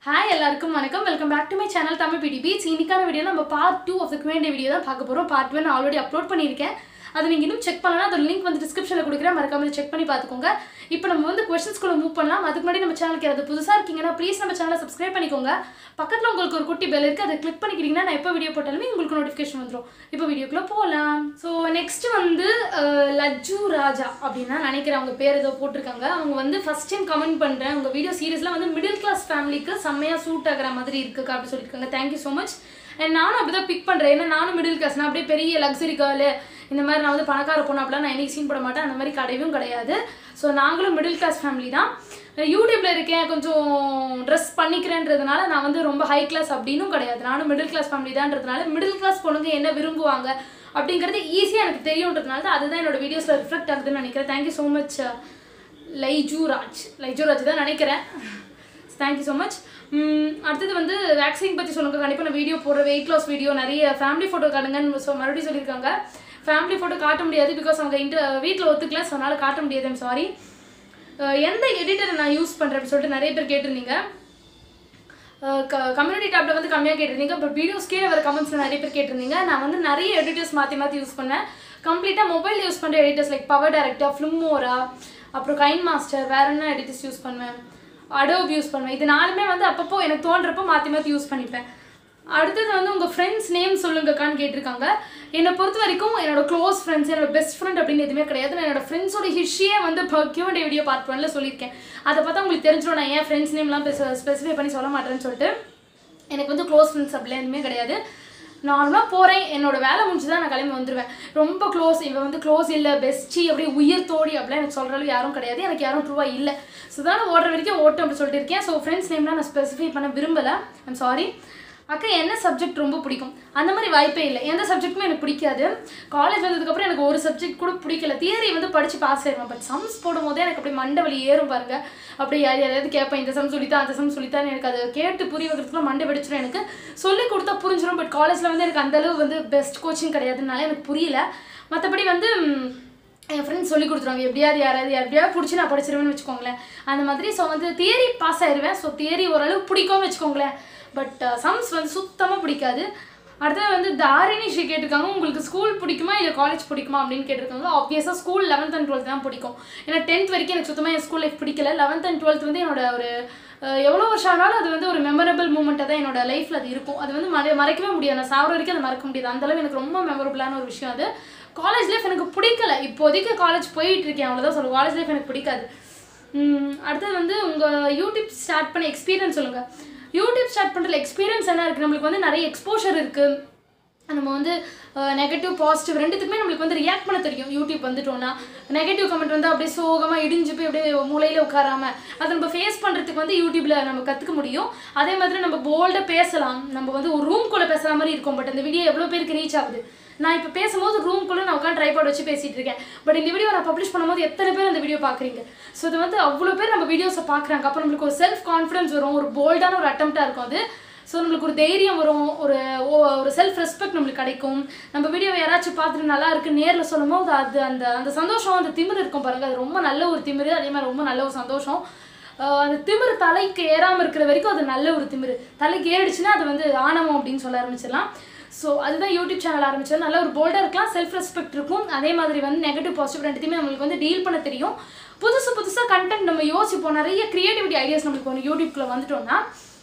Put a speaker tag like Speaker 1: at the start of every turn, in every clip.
Speaker 1: hi எல்லாருக்கும் வணக்கம் welcome back to my channel Tamil பிடி பீச் இன்னைக்கான வீடியோ நம்ம part two of the Q and A video தான் பார்க்க போகிறோம் பார்ட் ஒன் ஆல்ரெடி அப்லோட் பண்ணியிருக்கேன் அதை நீங்கள் இன்னும் செக் பண்ணலாம் அதோட லிங்க் வந்து டிஸ்கிரிப்ஷனில் கொடுக்குறேன் மறக்காம செக் பண்ணி பார்த்துக்கோங்க இப்போ நம்ம வந்து கொஸ்டின்ஸ்குள்ள மூவ் பண்ணலாம் அதுக்கு முன்னாடி நம்ம சேனலுக்கு யாராவது புதுசாக இருக்கீங்கன்னா ப்ளீஸ் நம்ம சேனலை சப்ஸ்கிரைப் பண்ணிக்கோங்க பக்கத்தில் உங்களுக்கு ஒரு குட்டி பெல் இருக்குது அதை கிளிக் பண்ணிக்கிட்டீங்கன்னா நான் எப்போ வீடியோ போட்டாலுமே உங்களுக்கு நோட்டிஃபிகேஷன் வந்துடும் இப்போ வீடியோக்குள்ளே போகலாம் ஸோ நெக்ஸ்ட் வந்து அஹ், லஜ்ஜு ராஜா அப்படின்னா நினைக்கிறேன் அவங்க பேர் ஏதோ போட்டிருக்காங்க அவங்க வந்து ஃபர்ஸ்ட் டைம் கமெண்ட் பண்ணுறேன் உங்கள் வீடியோ சீரியஸில் வந்து மிடில் கிளாஸ் ஃபேமிலிக்கு செம்மையாக சூட் ஆகிற மாதிரி இருக்குக்கா அப்படி சொல்லியிருக்காங்க தேங்க்யூ ஸோ மச் அண்ட் நானும் அப்படி தான் பிக் பண்ணுறேன் ஏன்னா நானும் மிடில் கிளாஸ் நான் அப்படியே பெரிய லக்ஸரி கேர்ளு இந்த மாதிரி நான் வந்து பணக்கார பொண்ணு அப்படிலாம் நான் என்னைக்கு சீன் போட மாட்டேன் அந்த மாதிரி கிடையவும் கிடையாது ஸோ நாங்களும் மிடில் கிளாஸ் ஃபேமிலி தான் யூடியூப்ல இருக்கேன் கொஞ்சம் ட்ரெஸ் பண்ணிக்கிறேன்றதுனால நான் வந்து ரொம்ப ஹை கிளாஸ் அப்படின்னும் கிடையாது நானும் மிடில் கிளாஸ் ஃபேமிலி தான்றதுனால மிடில் கிளாஸ் பொண்ணுங்க என்ன விரும்புவாங்க அப்படிங்கிறது ஈஸியாக எனக்கு தெரியுன்றதுனால தான் அதுதான் என்னோட வீடியோஸில் ரிஃப்ளெக்ட் ஆகுதுன்னு நினைக்கிறேன் thank you so much Laiju Raj Laiju Raj தான் நினைக்கிறேன் தேங்க்யூ ஸோ மச் அடுத்தது வந்து வேக்சின் பற்றி சொல்லுங்க கண்டிப்பாக நான் வீடியோ போடுற வெயிட் லாஸ் வீடியோ நிறைய ஃபேமிலி ஃபோட்டோ காட்டுங்கன்னு சொ மறுபடியும் சொல்லியிருக்காங்க ஃபேமிலி ஃபோட்டோ காட்ட முடியாது பிகாஸ் அவங்க இன்டர் வீட்டில் ஒத்துக்கல ஸோ அதனால் காட்ட முடியாது ஐம் சாரி எந்த எடிட்டரை நான் யூஸ் பண்ணுறேன் சொல்லிட்டு நிறைய பேர் கேட்டிருந்தீங்க கம்யூனிட்டி டேப்ல வந்து கம்மியாக கேட்டிருந்தீங்க அப்புறம் வீடியோஸ் கீழே வர கமெண்ட்ஸில் நிறைய பேர் கேட்டிருந்தீங்க நான் வந்து நிறைய எடிட்டர்ஸ் மாற்றி மாற்றி யூஸ் பண்ணேன் கம்ப்ளீட்டாக மொபைல் யூஸ் பண்ணுற editors like power director Filmora அப்புறம் கைன் மாஸ்டர் வேற என்ன எடிட்டர்ஸ் யூஸ் பண்ணுவேன் அடோப் யூஸ் பண்ணுவேன் இது நாலுமே வந்து அப்பப்போ எனக்கு தோன்றப்போ மாற்றி மாற்றி யூஸ் பண்ணிப்பேன் அடுத்தது வந்து உங்கள் ஃப்ரெண்ட்ஸ் நேம் சொல்லுங்கக்கான்னு கேட்டிருக்காங்க என்னை பொறுத்த வரைக்கும் என்னோட க்ளோஸ் ஃப்ரெண்ட்ஸ் என்னோட பெஸ்ட் ஃப்ரெண்ட் அப்படின்னு எதுவுமே கிடையாது நான் என்னோட ஃப்ரெண்ட்ஸோட ஹிஸ்ட்ரியே வந்து இப்போ கியூண்டே வீடியோ பார்ட் ஒன்ல சொல்லியிருக்கேன் அதை பார்த்தா உங்களுக்கு தெரிஞ்சிடும் நான் ஏன் ஃப்ரெண்ட்ஸ் நேம்லாம் ஸ்பெசிஃபை பண்ணி சொல்ல மாட்டேன்னு சொல்லிட்டு எனக்கு வந்து க்ளோஸ் ஃப்ரெண்ட்ஸ் அப்படிலாம் எதுவுமே கிடையாது நார்மலாக போகிறேன் என்னோட வேலை முடிஞ்சு தான் நான் கிளம்பி வந்துடுவேன் ரொம்ப க்ளோஸ் இவன் வந்து க்ளோஸ் இல்லை பெஸ்டி அப்படியே உயிர் தோடி அப்படிலாம் எனக்கு சொல்கிற அளவு யாரும் கிடையாது எனக்கு யாரும் ட்ரூவாக இல்லை ஸோ தான் ஓடுற வரைக்கும் ஓட்டும் அப்படி சொல்லிட்டு இருக்கேன் ஸோ ஃப்ரெண்ட்ஸ் நேம்லாம் நான் ஸ்பெசிஃபை பண்ண விரும்பலை ஐம் சாரி அக்கா என்ன சப்ஜெக்ட் ரொம்ப பிடிக்கும் அந்த மாதிரி வாய்ப்பே இல்லை எந்த சப்ஜெக்ட்டுமே எனக்கு பிடிக்காது காலேஜ் வந்ததுக்கப்புறம் எனக்கு ஒரு சப்ஜெக்ட் கூட பிடிக்கல தியரி வந்து படித்து பாஸ் ஆயிடுவேன் பட் சம்ஸ் போடும்போதே எனக்கு அப்படி மண்டை வலி ஏறும் பாருங்க அப்படி யார் யாராவது கேட்பேன் இந்த சம் சொல்லித்தான் அந்த சம் சொல்லித்தான் எனக்கு அதை கேட்டு புரிய வைக்கிறதுக்குள்ள மண்டை வெடிச்சிடும் எனக்கு சொல்லி கொடுத்தா புரிஞ்சிடும் பட் காலேஜில் வந்து எனக்கு அந்த அளவு வந்து பெஸ்ட் கோச்சிங் கிடையாதுனால எனக்கு புரியல மற்றபடி வந்து ம், என் ஃப்ரெண்ட்ஸ் சொல்லி கொடுத்துருவாங்க எப்படியாவது யாராவது எப்படியாவது பிடிச்சி நான் படிச்சிருவேன்னு வச்சுக்கோங்களேன் அந்த மாதிரி ஸோ வந்து தியரி பாஸ் ஆயிடுவேன் ஸோ தியரி ஓரளவு பிடிக்கும்னு வச்சுக்கோங்களேன் பட் சம்ஸ் வந்து சுத்தமாக பிடிக்காது அடுத்தது வந்து தாரிணி ஸ்ரீ கேட்டிருக்காங்க உங்களுக்கு ஸ்கூல் பிடிக்குமா இல்லை காலேஜ் பிடிக்குமா அப்படின்னு கேட்டிருக்காங்க ஆப்வியஸாக ஸ்கூல் லெவன்த் அண்ட் டுவெல்த் தான் பிடிக்கும் ஏன்னா டென்த் வரைக்கும் எனக்கு சுத்தமாக என் ஸ்கூல் லைஃப் பிடிக்கல லெவன்த் அண்ட் டுவெல்த் வந்து என்னோட ஒரு அஹ், எவ்வளோ வருஷம் ஆனாலும் அது வந்து ஒரு மெமரபிள் மூமெண்ட்டாக தான் என்னோட லைஃப்பில் அது இருக்கும் அது வந்து மற மறைக்கவே முடியாது நான் சாவர வரைக்கும் அதை மறக்க முடியாது அந்த அளவு எனக்கு ரொம்ப மெமரபுளான ஒரு விஷயம் அது காலேஜ் லைஃப் எனக்கு பிடிக்கல இப்போதைக்கு காலேஜ் போயிட்டு இருக்கேன் அவ்வளோதான் சொல்லுவேன் காலேஜ் லைஃப் எனக்கு பிடிக்காது உம், அடுத்தது வந்து உங்கள் யூடியூப் ஸ்டார்ட் பண்ண எக்ஸ்பீரியன்ஸ் சொல்லுங்கள் யூடியூப் ஸ்டார்ட் பண்ணுற எக்ஸ்பீரியன்ஸ் என்ன இருக்குது நம்மளுக்கு வந்து நிறைய எக்ஸ்போஷர் இருக்குது நம்ம வந்து நெகட்டிவ் பாசிட்டிவ் ரெண்டுத்துக்குமே நம்மளுக்கு வந்து ரியாக்ட் பண்ண தெரியும் யூடியூப் வந்துட்டோம்னா நெகட்டிவ் கமெண்ட் வந்து அப்படியே சோகமாக இடிஞ்சு போய் அப்படியே மூலையில் உட்காராம அதை நம்ம ஃபேஸ் பண்ணுறதுக்கு வந்து யூடியூப்ல நம்ம கற்றுக்க முடியும் அதே மாதிரி நம்ம போல்டாக பேசலாம் நம்ம வந்து ஒரு ரூம்குள்ளே பேசுகிற மாதிரி இருக்கும் பட் அந்த வீடியோ எவ்வளோ பேருக்கு ரீச் ஆகுது நான் இப்போ பேசும்போது ரூம்குள்ளே நான் உட்காந்து ட்ரைபாட் வச்சு பேசிட்டு இருக்கேன் பட் இந்த வீடியோ நான் பப்ளிஷ் பண்ணும்போது எத்தனை பேர் அந்த வீடியோ பார்க்குறீங்க ஸோ இது வந்து அவ்வளோ பேர் நம்ம வீடியோஸை பார்க்குறாங்க அப்போ நம்மளுக்கு ஒரு செல்ஃப் கான்ஃபிடன்ஸ் வரும் ஒரு போல்டான ஒரு அட்டம்ப்டாக இருக்கும் அது ஸோ நம்மளுக்கு ஒரு தைரியம் வரும் ஒரு ஓ- ஒரு செல்ஃப் ரெஸ்பெக்ட் நம்மளுக்கு கிடைக்கும் நம்ம வீடியோவை யாராச்சும் பார்த்துட்டு நல்லா இருக்கு நேரில் சொல்லும்போது அது அந்த அந்த சந்தோஷம் அந்த திமிரு இருக்கும் பாருங்க அது ரொம்ப நல்ல ஒரு திமிரு அதே மாதிரி ரொம்ப நல்ல ஒரு சந்தோஷம் ஆஹ் அந்த திமிரு தலைக்கு ஏறாமல் இருக்கிற வரைக்கும் அது நல்ல ஒரு திமிரு தலைக்கு ஏறிடுச்சுன்னா அது வந்து ஆணவம் அப்படின்னு சொல்ல ஆரம்பிச்சிடலாம் ஸோ அதுதான் யூடியூப் சேனல் ஆரம்பிச்சது நல்ல ஒரு போல்டாக இருக்கலாம் செல்ஃப் ரெஸ்பெக்ட் இருக்கும் அதே மாதிரி வந்து நெகட்டிவ் பாசிட்டிவ் ரெண்டுத்தையுமே நம்மளுக்கு வந்து டீல் பண்ண தெரியும் புதுசு புதுசாக கண்டென்ட் நம்ம யோசிப்போம் நிறைய கிரியேட்டிவிட்டி ஐடியாஸ் நம்மளுக்கு ஒன்று யூடியூப்குள்ளே வந்துட்டோம்னா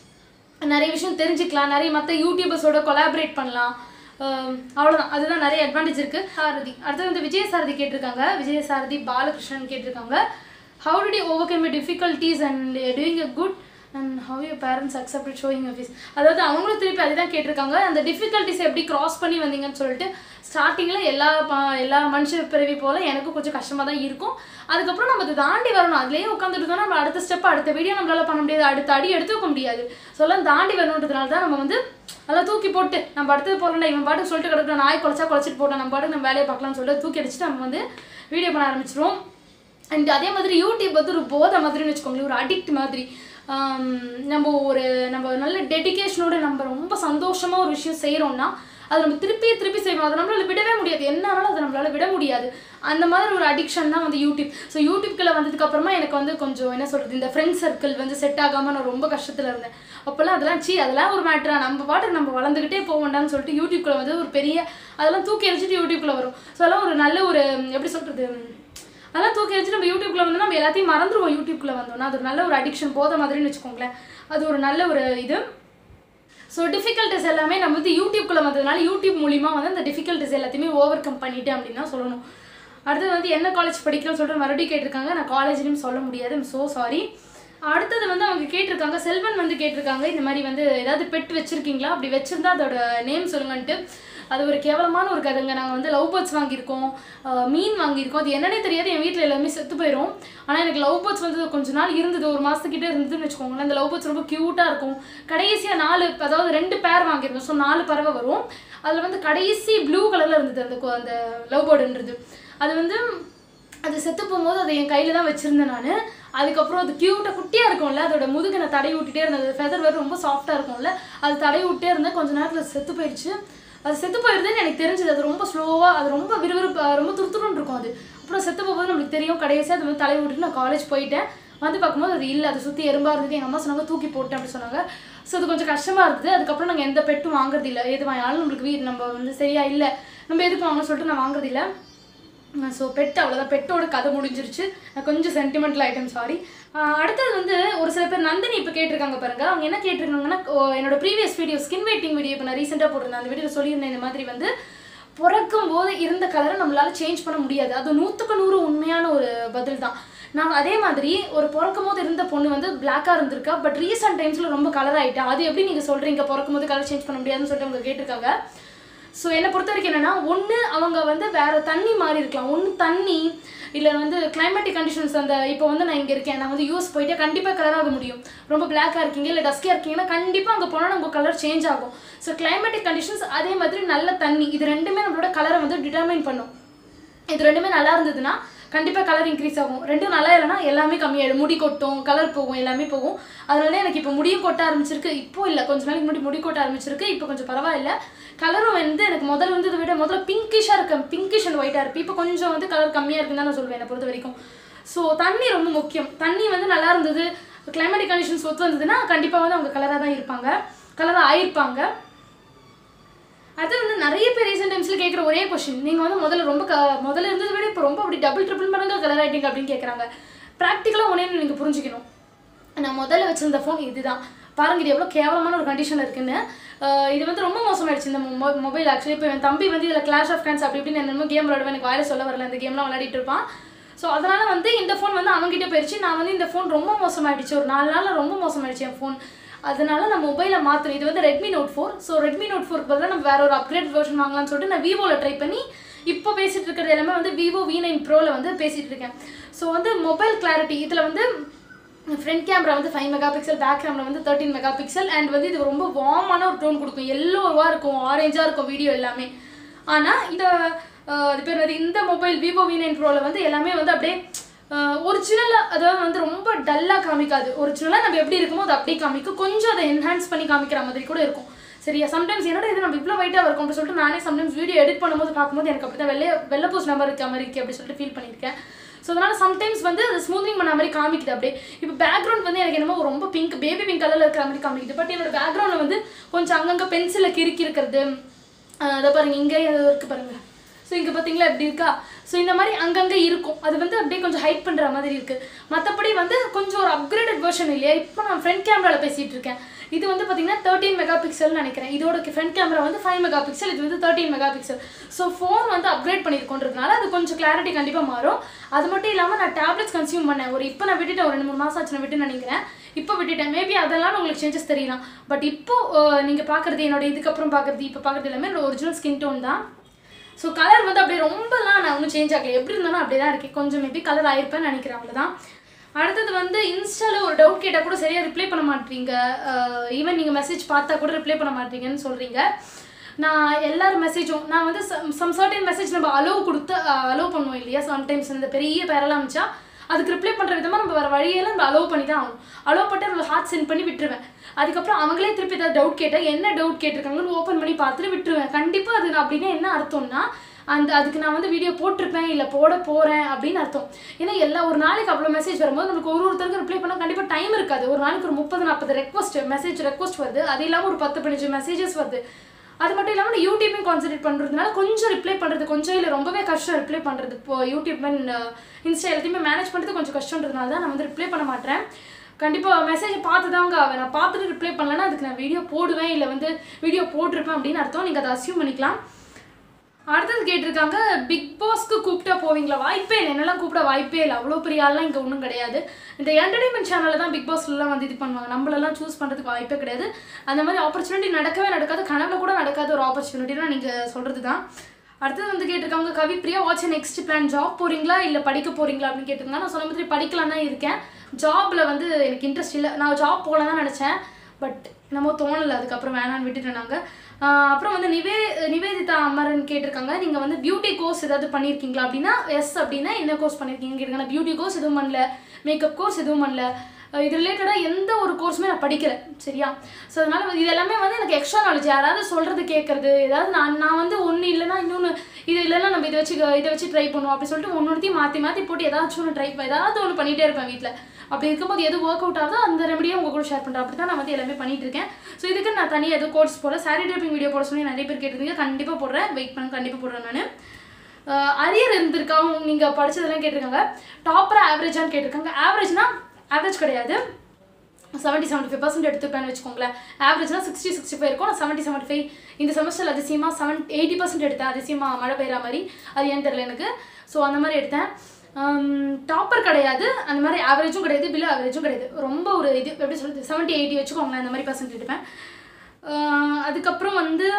Speaker 1: நிறைய விஷயம் தெரிஞ்சுக்கலாம் நிறைய மற்ற யூடியூபர்ஸோட கொலாபரேட் பண்ணலாம் அஹ் அவ்வளவுதான் அதுதான் நிறைய அட்வான்டேஜ் இருக்கு சாரதி அடுத்தது வந்து விஜய சாரதி கேட்டிருக்காங்க விஜய சாரதி பாலகிருஷ்ணன் கேட்டிருக்காங்க how did you overcome difficulties and doing a good and how you parents accept showing office அதாவது அவங்களும் திருப்பி அதுதான் கேட்டிருக்காங்க அந்த டிஃபிகல்ட்டிஸ் எப்படி கிராஸ் பண்ணி வந்தீங்கன்னு சொல்லிட்டு ஸ்டார்டிங்கில் எல்லா ப- எல்லா மனுஷ பிறவி போல் எனக்கும் கொஞ்சம் கஷ்டமாக தான் இருக்கும் அதுக்கப்புறம் நம்ம அதை தாண்டி வரணும் அதுலேயே உட்காந்துட்டு இருந்தோம்னா நம்ம அடுத்த ஸ்டெப் அடுத்த வீடியோ நம்மளால பண்ண முடியாது அடுத்த அடி எடுத்து வைக்க முடியாது சொல்ல தாண்டி வரணுன்றதுனால தான் நம்ம வந்து அதெல்லாம் தூக்கி போட்டு நம்ம அடுத்தது போகலண்டா இவன் பாட்டுக்கு சொல்லிட்டு கிடக்குற நாய் குலைச்சா குலைச்சிட்டு போட்டோம் நம்ம பாட்டுக்கு நம்ம வேலையை பார்க்கலாம்னு சொல்லிட்டு தூக்கி அடிச்சுட்டு நம்ம வந்து வீடியோ பண்ண ஆரம்பிச்சிருவோம் அண்ட் அதே மாதிரி யூடியூப் வந்து ஒரு போதை மாதிரின்னு வச்சுக்கோங்களேன் ஒரு அடிக்ட் மாதிரி ஆம், நம்ம ஒரு நம்ம நல்ல டெடிகேஷனோட நம்ம ரொம்ப சந்தோஷமாக ஒரு விஷயம் செய்கிறோம்னா அது நம்ம திருப்பி திருப்பி செய்வோம் அதை நம்மளால விடவே முடியாது என்ன ஆனாலும் அதை நம்மளால விட முடியாது அந்த மாதிரி ஒரு அடிக்ஷன் தான் வந்து யூடியூப் ஸோ யூடியூப்குள்ள வந்ததுக்கு அப்புறமா எனக்கு வந்து கொஞ்சம் என்ன சொல்றது இந்த ஃப்ரெண்ட் சர்க்கிள் வந்து செட் ஆகாம நான் ரொம்ப கஷ்டத்துல இருந்தேன் அப்போல்லாம் அதெல்லாம் சீ அதெல்லாம் ஒரு மேட்ரா நம்ம பாட்டுக்கு நம்ம வளர்ந்துக்கிட்டே போக வேண்டாம்னு சொல்லிட்டு யூடியூப்குள்ள வந்து ஒரு பெரிய அதெல்லாம் தூக்கி எரிச்சிட்டு யூடியூப்குள்ள வரும் ஸோ அதெல்லாம் ஒரு நல்ல ஒரு எப்படி சொல்றது அதெல்லாம் தூக்கி வச்சு நம்ம யூடியூப்ல வந்து நம்ம எல்லாத்தையும் மறந்துடுவோம் யூடியூப்ல வந்தோம்னா அது ஒரு நல்ல ஒரு அடிக்ஷன் போத மாதிரின்னு வச்சுக்கோங்களேன் அது ஒரு நல்ல ஒரு இது ஸோ டிஃபிகல்ட்டிஸ் எல்லாமே நம்ம வந்து யூடியூப்குள்ளே வந்ததுனால யூடியூப் மூலிமா வந்து அந்த டிஃபிகல்ட்டிஸ் எல்லாத்தையுமே ஓவர் கம் பண்ணிட்டேன் அப்படின்னு தான் சொல்லணும் அடுத்தது வந்து என்ன காலேஜ் படிக்கிறோம்னு சொல்லிட்டு மறுபடியும் கேட்டிருக்காங்க நான் காலேஜ்லையும் சொல்ல முடியாது ஐம் ஸோ சாரி அடுத்தது வந்து அவங்க கேட்டிருக்காங்க செல்வன் வந்து கேட்டிருக்காங்க இந்த மாதிரி வந்து ஏதாவது பெட் வச்சிருக்கீங்களா அப்படி வச்சிருந்தா அதோட நேம் சொல்லுங்கன்ட்டு அது ஒரு கேவலமான ஒரு கதைங்க நாங்கள் வந்து லவ் பேர்ட்ஸ் வாங்கியிருக்கோம் ஆஹ் மீன் வாங்கியிருக்கோம் அது என்னன்னே தெரியாது என் வீட்டில் எல்லாமே செத்து போயிடும் ஆனால் எனக்கு லவ் பேர்ட்ஸ் வந்து கொஞ்ச நாள் இருந்தது ஒரு மாதத்துக்கிட்ட இருந்ததுன்னு வச்சுக்கோங்களேன் அந்த லவ் பேர்ட்ஸ் ரொம்ப க்யூட்டாக இருக்கும் கடைசியாக நாலு அதாவது ரெண்டு பேர் வாங்கியிருந்தோம் ஸோ நாலு பறவை வரும் அதில் வந்து கடைசி ப்ளூ கலரில் இருந்தது அந்த கு- அந்த லவ் பேர்டுன்றது அது வந்து அது செத்து போகும்போது அதை என் கையில் தான் வச்சுருந்தேன் நான் அதுக்கப்புறம் அது க்யூட்டாக குட்டியாக இருக்கும்ல அதோட முதுகு நான் தடவி விட்டுட்டே இருந்தேன் அது ஃபெதர் வேறு ரொம்ப சாஃப்டாக இருக்கும்ல அது தடவி விட்டே இருந்தேன் கொஞ்ச நேரத்தில் அது செத்து போயிடுச்சு அது செத்து போயிருதுன்னு எனக்கு தெரிஞ்சது அது ரொம்ப ஸ்லோவாக அது ரொம்ப விறுவிறுப்பு ரொம்ப துருத்துருன்னு இருக்கும் அது அப்புறம் செத்து போகும்போது நம்மளுக்கு தெரியும் கடைசியாக அது வந்து தடவி விட்டுட்டு நான் காலேஜ் போயிட்டேன் வந்து பார்க்கும்போது அது இல்லை அது சுற்றி எறும்பா இருந்தது எங்கள் அம்மா சொன்னாங்க தூக்கி போட்டேன் அப்படி சொன்னாங்க ஸோ அது கொஞ்சம் கஷ்டமாக இருந்தது அதுக்கப்புறம் நாங்கள் எந்த பெட்டும் வாங்குறது இல்லை எது வாங்கினாலும் நம்மளுக்கு வீடு நம்ம வந்து சரியா இல்லை நம்ம எதுக்கு வாங்கணும்னு சொல்லிட்டு நான் வாங்குறது இல்லை ஸோ பெட் அவ்வளோதான் பெட்டோட கதை முடிஞ்சிருச்சு நான் கொஞ்சம் சென்டிமெண்டல் ஐட்டம் சாரி அடுத்தது வந்து ஒரு சில பேர் நந்தினி இப்போ கேட்டிருக்காங்க பாருங்க அவங்க என்ன கேட்டிருக்காங்கன்னா ஓ, என்னோட previous video skin whitening video இப்போ நான் ரீசெண்டாக போட்டிருந்தேன் அந்த வீடியோ சொல்லியிருந்தேன் இந்த மாதிரி வந்து பிறக்கும் போது இருந்த கலரை நம்மளால சேஞ்ச் பண்ண முடியாது அது நூற்றுக்கு நூறு உண்மையான ஒரு பதில் தான் நான் அதே மாதிரி ஒரு பிறக்கும் போது இருந்த பொண்ணு வந்து பிளாக்காக இருந்திருக்கா பட் ரீசெண்ட் டைம்ஸில் ரொம்ப கலர் ஆயிட்டா அது எப்படி நீங்கள் சொல்கிறீங்க பிறக்கும் போது கலர் சேஞ்ச் பண்ண முடியாதுன்னு சொல்லிட்டு அவங்க கேட்டிருக்காங்க ஸோ என்னை பொறுத்த வரைக்கும் என்னன்னா ஒன்று அவங்க வந்து வேற தண்ணி மாறி இருக்கலாம் ஒன்று தண்ணி இல்லை வந்து கிளைமேட்டிக் கண்டிஷன்ஸ் அந்த இப்போ வந்து நான் இங்கே இருக்கேன் நான் வந்து யூஎஸ் போயிட்டு கண்டிப்பாக கலர் ஆக முடியும் ரொம்ப பிளாக்காக இருக்கீங்க இல்லை டஸ்கியாக இருக்கீங்கன்னா கண்டிப்பாக அங்கே போனால் நம்ம கலர் சேஞ்ச் ஆகும் ஸோ கிளைமேட்டிக் கண்டிஷன்ஸ் அதே மாதிரி நல்ல தண்ணி இது ரெண்டுமே நம்மளோட கலரை வந்து டிட்டர்மைன் பண்ணும் இது ரெண்டுமே நல்லா இருந்ததுன்னா கண்டிப்பாக கலர் இன்க்ரீஸ் ஆகும் ரெண்டும் நல்லா இல்லைன்னா எல்லாமே கம்மியாயிடும் முடி கொட்டும் கலர் போகும் எல்லாமே போகும் அதனால எனக்கு இப்போ முடியும் கொட்ட ஆரம்பிச்சிருக்கு இப்போ இல்லை கொஞ்ச நாளைக்கு முன்னாடி முடி கொட்ட ஆரம்பிச்சிருக்கு இப்போ கொஞ்சம் பரவாயில்ல கலரும் வந்து எனக்கு முதல்ல இருந்ததை விட முதல்ல பிங்கிஷாக இருக்கு பிங்கிஷ் அண்ட் ஒயிட்டாக இருக்கு இப்போ கொஞ்சம் வந்து கலர் கம்மியாக இருக்குன்னு தான் நான் சொல்லுவேன் என்னை பொறுத்த வரைக்கும் ஸோ தண்ணி ரொம்ப முக்கியம் தண்ணி வந்து நல்லா இருந்தது கிளைமேட்டிக் கண்டிஷன்ஸ் ஒத்து வந்ததுன்னா கண்டிப்பாக வந்து அவங்க கலராக தான் இருப்பாங்க கலராக ஆயிருப்பாங்க அது வந்து நிறைய பேர் ரீசெண்ட் டைம்ஸில் கேட்குற ஒரே கொஷின் நீங்கள் வந்து முதல்ல ரொம்ப க முதல்ல இருந்ததை விட இப்போ ரொம்ப அப்படி டபுள் ட்ரிபிள் மடங்கு கலர் ஆகிட்டீங்க அப்படின்னு கேட்குறாங்க ப்ராக்டிக்கலாக ஒன்றே நீங்கள் புரிஞ்சுக்கணும் நான் முதல்ல வச்சிருந்த ஃபோன் இதுதான் பாருங்க இது எவ்வளோ கேவலமான ஒரு கண்டிஷனில் இருக்குன்னு ஆஹ் இது வந்து ரொம்ப மோசமாயிடுச்சு இந்த மொபைல் ஆக்சுவலி இப்போ என் தம்பி வந்து இதில் கிளாஷ் ஆஃப் கிளான்ஸ் அப்படி இப்படின்னு என்னமோ கேம் விளாடுவேன் எனக்கு வாயில சொல்ல வரல இந்த கேம்லாம் விளையாடிட்டு இருப்பான் ஸோ அதனால வந்து இந்த ஃபோன் வந்து அவங்ககிட்ட போயிடுச்சு நான் வந்து இந்த ஃபோன் ரொம்ப மோசமாயிடுச்சு ஒரு நாலு நாளில் ரொம்ப மோசமாயிடுச்சு என் ஃபோன் அதனால நான் மொபைலை மாற்றணும் இது வந்து Redmi Note four so Redmi Note ஃபோருக்கு பதிலாக நம்ம வேற ஒரு அப்கிரேட் வெர்ஷன் வாங்கலாம்னு சொல்லிட்டு நான் விவோவில் ட்ரை பண்ணி இப்போ பேசிட்டு இருக்கிறது எல்லாமே வந்து விவோ வி நைன் ப்ரோவில் வந்து பேசிட்டு இருக்கேன் ஸோ வந்து மொபைல் கிளாரிட்டி இதில் வந்து ஃப்ரண்ட் கேமரா வந்து five megapixel back camera வந்து தேர்ட்டின் மெகா பிக்சல் அண்ட் வந்து இது ரொம்ப வார்மான ஒரு டோன் கொடுக்கும் எல்லோவாக இருக்கும் ஆரேஞ்சாக இருக்கும் வீடியோ எல்லாமே ஆனால் இந்த அஹ், அது பேர் வந்து இந்த மொபைல் விவோ வி நைன் ப்ரோவில் வந்து எல்லாமே வந்து அப்படியே ஒரிஜினலாக அதாவது வந்து ரொம்ப டல்லாக காமிக்காது ஒரிஜினலாக நம்ம எப்படி இருக்குமோ அது அப்படியே காமிக்கும் கொஞ்சம் அதை என்ஹான்ஸ் பண்ணி காமிக்கிற மாதிரி கூட இருக்கும் சரியா சம்டைம்ஸ் என்னோட இது நம்ம இவ்வளோ வெயிட்டாக இருக்கும் அப்படின்னு சொல்லிட்டு நானே சம்டைம்ஸ் வீடியோ எடிட் பண்ணும்போது பார்க்கும்போது எனக்கு அப்படி தான் வெள்ளை வெள்ளை பூஸ் நம்பர் இருக்க மாதிரி இருக்கு அப்படி சொல்லிட்டு ஃபீல் பண்ணியிருக்கேன் ஸோ அதனால சம்டைம்ஸ் வந்து அது ஸ்மூத்திங் பண்ண மாதிரி காமிக்குது அப்படியே இப்போ பேக்ரவுண்ட் வந்து எனக்கு என்னமோ ரொம்ப பிங்க் பேபி பிங்க் கலரில் இருக்கிற மாதிரி காமிக்குது பட் என்னோட பேக்ரவுண்டில் வந்து கொஞ்சம் அங்கங்கே பென்சிலில் கிறுக்கி இருக்கிறது ஆஹ் அதை பாருங்க இங்கே ஏதோ இருக்கு பாருங்க ஸோ இங்கே பார்த்தீங்களா எப்படி இருக்கா ஸோ இந்த மாதிரி அங்கங்கே இருக்கும் அது வந்து அப்படியே கொஞ்சம் ஹைட் பண்ணுற மாதிரி இருக்குது மற்றபடி வந்து கொஞ்சம் ஒரு அப்கிரேடட் வெர்ஷன் இல்லையா இப்போ நான் ஃப்ரண்ட் கேமராவில் பேசிகிட்டு இருக்கேன் இது வந்து பார்த்தீங்கன்னா தேர்ட்டின் மெகா பிக்சல்னு நினைக்கிறேன் இதோட ஃப்ரண்ட் கேமரா வந்து ஃபைவ் மெகா பிக்சல் இது வந்து thirteen megapixel so phone வந்து அப்கிரேட் பண்ணியிருக்கோன்றதுனால அது கொஞ்சம் கிளாரிட்டி கண்டிப்பாக மாறும் அது மட்டும் இல்லாமல் நான் டேப்லெட்ஸ் கன்சியூம் பண்ணேன் ஒரு இப்போ நான் விட்டுட்டேன் ஒரு ரெண்டு மூணு மாதம் ஆச்சு நான் விட்டு நினைக்கிறேன் இப்போ விட்டுட்டேன் மேபி அதெல்லாம் உங்களுக்கு சேஞ்சஸ் தெரியலாம் பட் இப்போ அஹ், நீங்க பார்க்குறது என்னோட இதுக்கப்புறம் பார்க்குறது இப்போ பார்க்குறது எல்லாமே என்னோட ஒரிஜினல் ஸ்கின் டோன் தான் ஸோ கலர் வந்து அப்படியே ரொம்பலாம் நான் ஒன்றும் சேஞ்ச் ஆகல எப்படி இருந்தாலும் அப்படியே தான் இருக்கேன் கொஞ்சம் மேபி கலர் ஆயிருப்பேன்னு நினைக்கிறேன் அவ்வளோதான் அடுத்தது வந்து இன்ஸ்டால ஒரு டவுட் கேட்டால் கூட சரியாக ரிப்ளை பண்ண மாட்டீங்க ஈவன் நீங்கள் மெசேஜ் பார்த்தா கூட ரிப்ளை பண்ண மாட்டீங்கன்னு சொல்கிறீங்க நான் எல்லார் மெசேஜும் நான் வந்து சம் சர்டன் மெசேஜ் நம்ம அலோவ் கொடுத்து அலோவ் பண்ணுவோம் இல்லையா சம்டைம்ஸ் இந்த பெரிய பேரெல்லாம் அமிச்சா அதுக்கு ரிப்ளை பண்ணுற விதமாக நம்ம வேறு வழியெல்லாம் நம்ம அலோவ் பண்ணி தான் ஆகணும் அலோவ் பண்ணிட்டு அவங்களை ஹார்ட் சென்ட் பண்ணி விட்டுருவேன் அதுக்கப்புறம் அவங்களே திருப்பி ஏதாவது டவுட் கேட்டால் என்ன டவுட் கேட்டிருக்காங்கன்னு ஓப்பன் பண்ணி பார்த்துட்டு விட்டுருவேன் கண்டிப்பாக அது அப்படின்னா என்ன அர்த்தம்னா அந்த அதுக்கு நான் வந்து வீடியோ போட்டிருப்பேன் இல்லை போட போகிறேன் அப்படின்னு அர்த்தம் ஏன்னா எல்லா ஒரு நாளைக்கு அவ்வளோ மெசேஜ் வரும்போது நமக்கு ஒரு ஒருத்தருக்கு ரிப்ளை பண்ண கண்டிப்பாக டைம் இருக்காது ஒரு நாளைக்கு ஒரு முப்பது நாற்பது ரெக்வஸ்ட் மெசேஜ் ரெக்வஸ்ட் வருது அது இல்லாமல் ஒரு பத்து பதினஞ்சு மெசேஜஸ் வருது அது மட்டும் இல்லாமல் நான் யூடியூபையும் கான்சன்ட்ரேட் பண்ணுறதுனால கொஞ்சம் ரிப்ளை பண்ணுறது கொஞ்சம் இல்லை ரொம்பவே கஷ்டம் ரிப்ளை பண்ணுறது இப்போ யூடியூப் அண்ட் இன்ஸ்டா எல்லாத்தையுமே மேனேஜ் பண்ணுறது கொஞ்சம் கஷ்டன்றதுனால தான் நான் வந்து ரிப்ளை பண்ண மாட்டேன் கண்டிப்பாக மெசேஜ் பார்த்து தாங்க ஆவேன் நான் பார்த்துட்டு ரிப்ளை பண்ணலன்னா அதுக்கு நான் வீடியோ போடுவேன் இல்லை வந்து வீடியோ போட்டிருப்பேன் அப்படின்னு அர்த்தம் நீங்கள் அதை அசியூம் பண்ணிக்கலாம் அடுத்தது கேட்டிருக்காங்க பிக் பாஸ்க்கு கூப்பிட்டா போவீங்களா வாய்ப்பே இல்லை என்னெல்லாம் கூப்பிட வாய்ப்பே இல்லை அவ்வளோ பெரிய ஆள்லாம் இங்கே ஒன்றும் கிடையாது இந்த என்டர்டைன்மெண்ட் சேனலில் தான் பிக் பாஸ்லாம் வந்து இது பண்ணுவாங்க நம்மளெல்லாம் சூஸ் பண்ணுறதுக்கு வாய்ப்பே கிடையாது அந்த மாதிரி ஆப்பர்ச்சுனிட்டி நடக்கவே நடக்காது கனவுல கூட நடக்காத ஒரு ஆப்பர்ச்சுனிட்டினா நீங்கள் சொல்கிறது தான் அடுத்தது வந்து கேட்டிருக்காங்க Kavi Priya what's next plan job போகிறீங்களா இல்லை படிக்க போகிறீங்களா அப்படின்னு கேட்டிருக்காங்க நான் சொன்ன மாதிரி படிக்கலாம் தான் இருக்கேன் ஜாபில் வந்து எனக்கு இன்ட்ரெஸ்ட் இல்லை நான் ஜாப் போகலாம் தான் நினச்சேன் பட் என்னமோ தோணலை அதுக்கப்புறம் வேணான்னு விட்டுட்டேன் நாங்கள் அப்புறம் வந்து நிவே நிவேதிதா அமரன் கேட்டிருக்காங்க நீங்கள் வந்து பியூட்டி கோர்ஸ் ஏதாவது பண்ணியிருக்கீங்களா அப்படின்னா எஸ் அப்படின்னா என்ன கோர்ஸ் பண்ணியிருக்கீங்க கேட்டிருக்காங்க பியூட்டி கோர்ஸ் எதுவும் பண்ணல மேக்கப் கோர்ஸ் எதுவும் பண்ணல அஹ் இது ரிலேட்டடாக எந்த ஒரு கோர்ஸுமே நான் படிக்கல சரியா ஸோ அதனால வந்து இது எல்லாமே வந்து எனக்கு எக்ஸ்ட்ரா நாலேஜ் யாராவது சொல்கிறது கேட்குறது ஏதாவது நான் நான் வந்து ஒன்று இல்லைன்னா இன்னொன்று இது இல்லைன்னா நம்ம இதை வச்சு இதை வச்சு ட்ரை பண்ணுவோம் அப்படி சொல்லிட்டு ஒன்னொருத்தையும் மாற்றி மாற்றி போட்டு ஏதாச்சும் ஒன்று ட்ரை ஏதாவது ஒன்று பண்ணிகிட்டே இருப்பேன் வீட்டில் அப்படி இருக்கும்போது எது ஒர்க் அவுட் ஆகுதோ அந்த ரெமடியை உங்க கூட ஷேர் பண்ணுறேன் அப்படி தான் நான் வந்து எல்லாமே பண்ணிட்டு இருக்கேன் ஸோ இதுக்கு நான் தனியாக எதுவும் கோர்ஸ் போட சாரி ட்ரிப்பிங் வீடியோ போட சொல்லி நிறைய பேர் கேட்டிருந்தீங்க கண்டிப்பாக போடுறேன் வெயிட் பண்ண கண்டிப்பாக போடுறேன் நான் அரியர் இருந்திருக்கா நீங்கள் படிச்சதெல்லாம் கேட்டிருக்காங்க டாப்பராக ஆவரேஜான்னு கேட்டிருக்காங்க ஆவரேஜ்னா ஆவரேஜ் கிடையாது செவன்ட்டி செவன்ட்டி ஃபைவ் பர்சன்ட் எடுத்துப்பேன்னு வச்சுக்கோங்களேன் ஆவரேஜ்னா சிக்ஸ்டி சிக்ஸ்டி ஃபைவ் இருக்கும் நான் செவன்ட்டி செவன்ட்டி ஃபைவ் இந்த செமஸ்டர் அதிசயமாக செவன் எயிட்டி பர்சன்ட் எடுத்தேன் அதிசயமாக மழை பெய்கிற மாதிரி அது ஏன்னு தெரியல எனக்கு ஸோ அந்த மாதிரி எடுத்தேன் டாப்பர் கிடையாது அந்த மாதிரி ஆவரேஜும் கிடையாது பிலோ ஆவரேஜும் கிடையாது ரொம்ப ஒரு இது எப்படி சொல்கிறது செவன்ட்டி எயிட்டி வச்சுக்கோங்களேன் அந்த மாதிரி பர்சன்ட் எடுப்பேன் ஆஹ் அதுக்கப்புறம் வந்து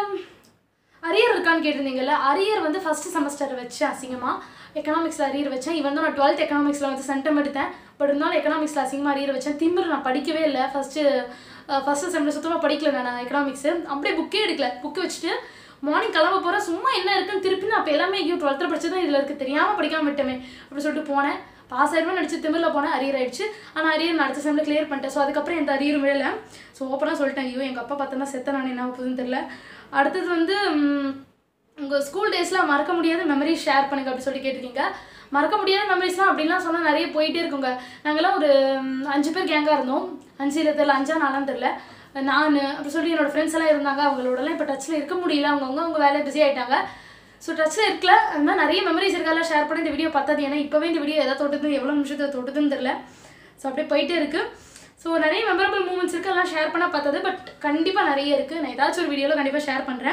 Speaker 1: அரியர் இருக்கான்னு கேட்டிருந்தீங்கல்ல அரியர் வந்து ஃபஸ்ட்டு செமஸ்டர் வச்சேன் அசிங்கமாக எக்கனாமிக்ஸில் அரியர் வச்சேன் இவன் தான் நான் டுவெல்த் எக்கனாமிக்ஸில் வந்து சென்டம் எடுத்தேன் பட் இருந்தாலும் எக்கனாமிக்ஸில் அசிங்கமாக அரியர் வச்சேன் திமிர் நான் படிக்கவே இல்லை ஃபஸ்ட்டு ஃபஸ்ட்டு செமஸ்டர் சுத்தமாக படிக்கல நான் எக்கனாமிக்ஸு அப்படியே புக்கே எடுக்கல புக்கு வச்சுட்டு மார்னிங் கிளம்ப போகிறேன் சும்மா என்ன இருக்குன்னு திருப்பி நான் அப்போ எல்லாமே ஐயோ டுவெல்த்தில் படிச்சு தான் இதில் இருக்குது தெரியாமல் படிக்காமல் விட்டமே அப்படி சொல்லிட்டு போனேன் பாஸ் ஆயிடுவேன் நினச்சி திமிரில் போனேன் அரியர் ஆயிடுச்சு ஆனால் அரியர் நான் அடுத்த செம்மில் கிளியர் பண்ணிட்டேன் ஸோ அதுக்கப்புறம் எந்த அரியரும் விழலை ஸோ ஓப்பனாக சொல்லிட்டேன் ஐயோ எங்கள் அப்பா பார்த்தோன்னா செத்த நான் என்ன போகுதுன்னு தெரில அடுத்தது வந்து ம், உங்கள் ஸ்கூல் டேஸில் மறக்க முடியாத மெமரிஸ் ஷேர் பண்ணுங்க அப்படி சொல்லி கேட்டிருக்கீங்க மறக்க முடியாத மெமரிஸ்லாம் அப்படின்லாம் சொன்னால் நிறைய போயிட்டே இருக்குங்க நாங்கள்லாம் ஒரு ம், அஞ்சு பேர் கேங்காக இருந்தோம் அஞ்சு இல்லை தெரியல அஞ்சா நாலாம் தெரில நான் அப்படி சொல்லி என்னோட ஃப்ரெண்ட்ஸ் எல்லாம் இருந்தாங்க அவங்களோடலாம் இப்போ டச்சில் இருக்க முடியல அவங்கவுங்க அவங்க வேலையை பிஸி ஆயிட்டாங்க ஸோ டச்சில் இருக்கல அந்த மாதிரி நிறைய மெமரிஸ் இருக்கால ஷேர் பண்ணி இந்த வீடியோ பத்தாது ஏன்னா இப்போவே இந்த வீடியோ எதாவது தொட்டுது எவ்வளோ நிமிஷத்தை தொட்டுதுன்னு தெரில ஸோ அப்படியே போயிட்டே இருக்கு ஸோ நிறைய மெமரபிள் மூமெண்ட்ஸ் இருக்குது அதெல்லாம் ஷேர் பண்ண பார்த்தது பட் கண்டிப்பாக நிறைய இருக்குது நான் ஏதாச்சும் ஒரு வீடியோவில் கண்டிப்பாக ஷேர் பண்ணுறேன்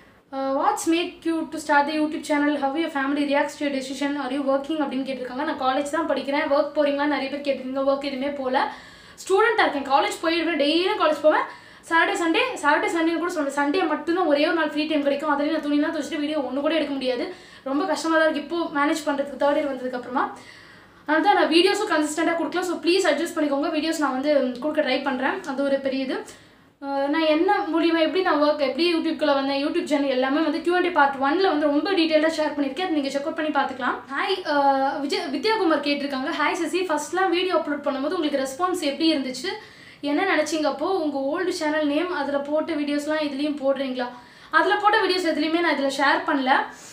Speaker 1: what's make you to start the YouTube channel how you family reacts to decision are you working அப்படின்னு கேட்டிருக்காங்க நான் காலேஜ் தான் படிக்கிறேன் ஒர்க் போகிறீங்களா நிறைய பேர் கேட்டிருக்கீங்க ஒர்க் எதுவுமே போகல ஸ்டூடெண்ட்டாக இருக்கேன் காலேஜ் போயிடுவேன் டெய்லியும் காலேஜ் போவேன் சாட்டர்டே சண்டே சாட்டர்டே சண்டே கூட சொல்லுவேன் சண்டே மட்டும்தான் ஒரே ஒரு நாள் ஃப்ரீ டைம் கிடைக்கும் அதுலேயும் நான் துணிலாம் துவச்சிட்டு வீடியோ ஒன்று கூட எடுக்க முடியாது ரொம்ப கஷ்டமாக தான் இருக்குது இப்போ மேனேஜ் பண்ணுறதுக்கு தேர்ட் இயர் வந்ததுக்கப்புறமா அதனால தான் நான் வீடியோஸும் கன்சிஸ்டண்ட்டாக கொடுக்கலாம் ஸோ ப்ளீஸ் அட்ஜஸ்ட் பண்ணிக்கோங்க வீடியோஸ் நான் வந்து கொடுக்க ட்ரை பண்ணுறேன் அது ஒரு பெரிய இது அஹ் நான் என்ன மூலியமாக எப்படி நான் ஒர்க் எப்படி யூடியூப்குள்ளே வந்தேன் யூடியூப் சேனல் எல்லாமே வந்து Q&A பார்ட் ஒன்ல வந்து ரொம்ப டீட்டெயிலாக ஷேர் பண்ணியிருக்கேன் அது நீங்கள் செக் அவுட் பண்ணி பார்த்துக்கலாம் ஹாய் விஜய் வித்யாகுமார் கேட்டிருக்காங்க ஹாய் சசி ஃபர்ஸ்ட்லாம் வீடியோ அப்லோட் பண்ணும்போது உங்களுக்கு ரெஸ்பான்ஸ் எப்படி இருந்துச்சு என்ன நினச்சிங்க அப்போ உங்கள் ஓல்டு சேனல் நேம் அதில் போட்ட வீடியோஸ்லாம் இதுலேயும் போடுறீங்களா அதில் போட்ட வீடியோஸ் எதுலேயுமே நான் இதில் ஷேர் பண்ணல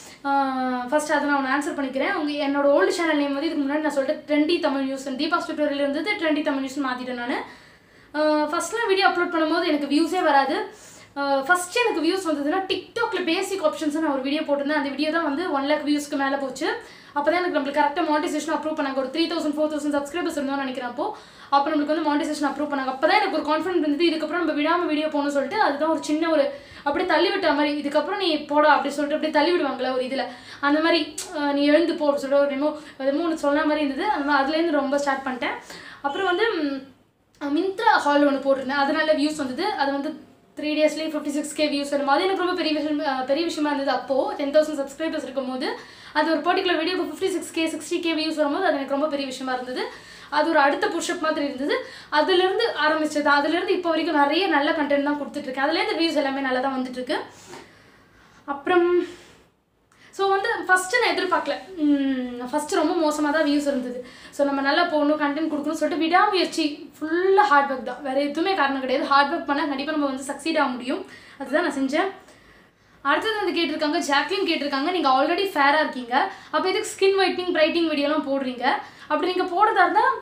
Speaker 1: ஃபர்ஸ்ட் அதை நான் ஆன்சர் பண்ணிக்கிறேன் உங்கள் என்னோட ஓல்டு சேனல் நேம் வந்து இதுக்கு முன்னாடி நான் சொல்லிட்டு trendy Tamil news Deepa tutorial இருந்தது ட்ரெண்டி தமிழ் நியூஸ் மாற்றிட்டேன் நான் ஃபஸ்ட்லாம் வீடியோ அப்லோட் பண்ணும்போது எனக்கு வியூஸே வராது ஃபஸ்ட்டு எனக்கு வியூஸ் வந்ததுன்னா டிக்டாக்ல பேசிக் ஆப்ஷன்ஸ் நான் ஒரு வீடியோ போட்டிருந்தேன் அந்த வீடியோ தான் வந்து ஒன் லேக் வியூஸ்க்கு மேலே போச்சு அப்போ தான் எனக்கு நம்மளுக்கு கரெக்டாக மானிட்டைசேஷன் அப்ரூவ் பண்ணாங்க ஒரு three thousand four thousand subscribers இருந்தோம்னு நினைக்கிறேன் அப்போ அப்போ நம்மளுக்கு வந்து மானிட்டைசேஷன் அப்ரூவ் பண்ணாங்க அப்போ தான் எனக்கு ஒரு கான்ஃபிடன்ட் இருந்தது இதுக்கப்புறம் நம்ம விடாமல் வீடியோ போகணும்னு சொல்லிட்டு அதுதான் ஒரு சின்ன ஒரு அப்படியே தள்ளி விட்ட மாதிரி இதுக்கப்புறம் நீ போடா அப்படி சொல்லிட்டு அப்படியே தள்ளி விடுவாங்களே ஒரு இதில் அந்த மாதிரி அஹ், நீ எழுந்து போ அப்படி சொல்லிட்டு ஒரு ரெமோ ரெமோ ஒன்று சொன்ன மாதிரி இருந்தது அந்த மாதிரி அதுலேருந்து ரொம்ப ஸ்டார்ட் பண்ணிட்டேன் அப்புறம் வந்து ம், மிந்த்ரா ஹால் ஒன்று போட்டிருந்தேன் அதனால வியூஸ் வந்தது அது வந்து த்ரீ டேஸ்லேயே ஃபிஃப்டி சிக்ஸ் கே வியூஸ் வரும் அது எனக்கு ரொம்ப பெரிய விஷயம் அஹ் பெரிய விஷயமா இருந்தது அப்போது டென் தௌசண்ட் சப்ஸ்கிரைபர்ஸ் இருக்கும்போது அது ஒரு பர்டிகுலர் வீடியோக்கு fifty six K sixty K views வரும்போது அது எனக்கு ரொம்ப பெரிய விஷயமா இருந்தது அது ஒரு அடுத்த புஷ்அப் மாதிரி இருந்தது அதுலேருந்து ஆரம்பிச்சது அதுலேருந்து இப்போ வரைக்கும் நிறைய நல்ல கண்டென்ட் தான் கொடுத்துட்ருக்கேன் அதுலேருந்து வியூஸ் எல்லாமே நல்லா தான் வந்துட்டுருக்கு அப்புறம் ஸோ வந்து ஃபஸ்ட்டு நான் எதிர்பார்க்கல ஃபஸ்ட்டு ரொம்ப மோசமாக தான் வியூஸ் இருந்தது ஸோ நம்ம நல்லா போகணும் கண்டென்ட் கொடுக்கணும்னு சொல்லிட்டு விடாமுயற்சி ஃபுல்லாக ஹார்ட் ஒர்க் தான் வேறு எதுவுமே காரணம் கிடையாது ஹார்ட் ஒர்க் பண்ணால் கண்டிப்பாக நம்ம வந்து சக்சீட் ஆக முடியும் அதுதான் நான் செஞ்சேன் அடுத்தது வந்து கேட்டிருக்காங்க ஜாக்லின் கேட்டிருக்காங்க நீங்கள் ஆல்ரெடி ஃபேராக இருக்கீங்க அப்போ எதுக்கு ஸ்கின் ஒயிட்னிங் பிரைட்டிங் வீடியோலாம் போடுறீங்க அப்படி நீங்கள் போடுறதா இருந்தால்